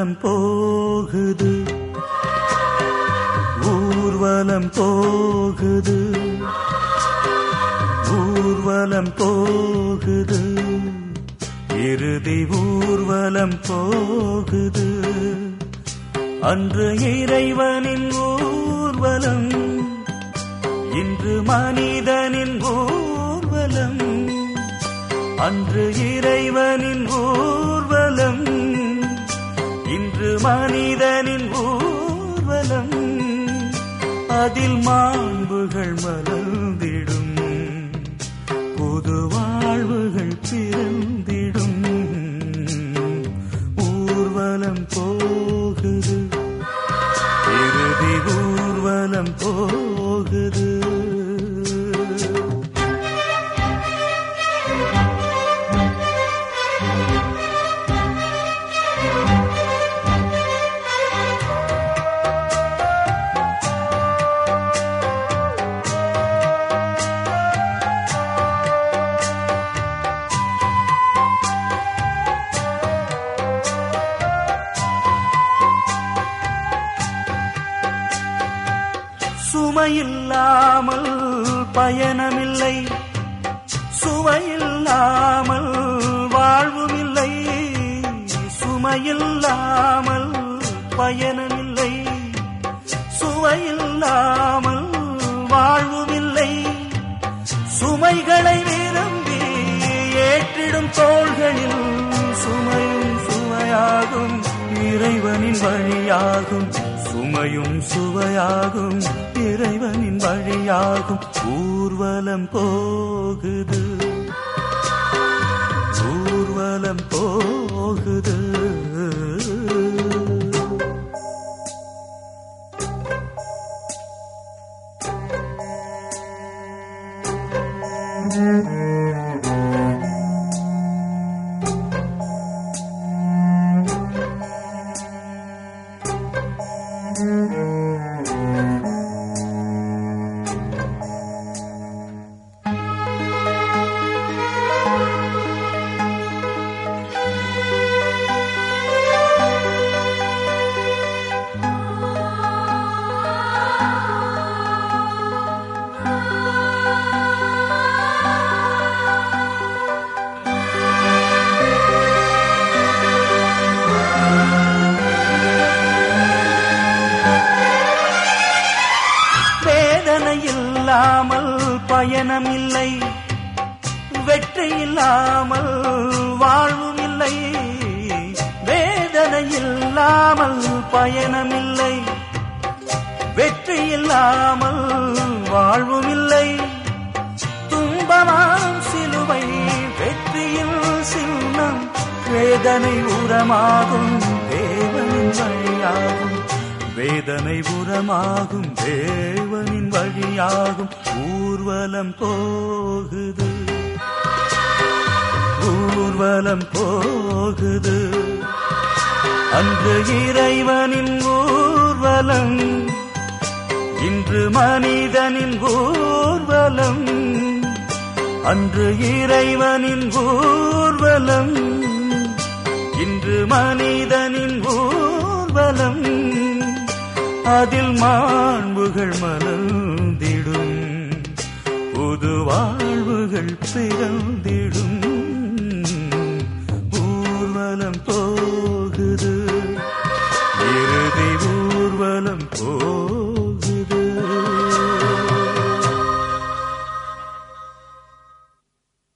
ஊர்வலம் போகுது ஊர்வலம் போகுது ஊர்வலம் போகுது இறுதி ஊர்வலம் போகுது அன்று இறைவனின் ஊர்வலம் இன்று மனிதனின் ஊர்வலம் அன்று இறைவனின் ஊர்வலம் இன்று மனிதனின் ஊர்வலம் அதில் மாண்புகள் மலர்ந்திடும் புது வாழ்வுகள் பிறந்திடும் ஊர்வலம் போகுது இறுதி ஊர்வலம் போகுது சுமையில்லாமல் பயணமில்லை சுவையில்லாமல் வாழ்வுமில்லை சுமையில்லாமல் பயணமில்லை சுவையில்லாமல் வாழ்வுமில்லை சுமைகளை விரும்பி ஏற்றிடும் தோள்களில் சுமையும் சுவையாகும் இறைவனின் வழியாகும் சுமையும் சுவையாகும் இறைவனின் வழியாகும் ஊர்வலம் போகுது ஊர்வலம் போகுது வேதனை இல்லாமல் பயணம் இல்லை வெற்றி இல்லாமல் வாழ்வும் இல்லை வேதனை இல்லாமல் பயணம் இல்லை வெற்றி இல்லாமல் வாழ்வும் இல்லை துன்பமாம் சிலுவை வெற்றியில் சின்னம் வேதனை உரமாகும் தேவனின் வழியாகும் வேதனை உரமாகும் தேவனின் வழியாகும் ஊர்வலம் போகுது ஊர்வலம் போகுது அன்று இறைவனின் ஊர்வலம் இன்று மனிதனின் ஊர்வலம் அன்று இறைவனின் ஊர்வலம் இன்று மனிதனின் ஊர்வலம் அதில் மாண்புகள் மலர்ந்திடும் புது வாழ்வுகள் பிறந்திடும் ஊர்வலம் போ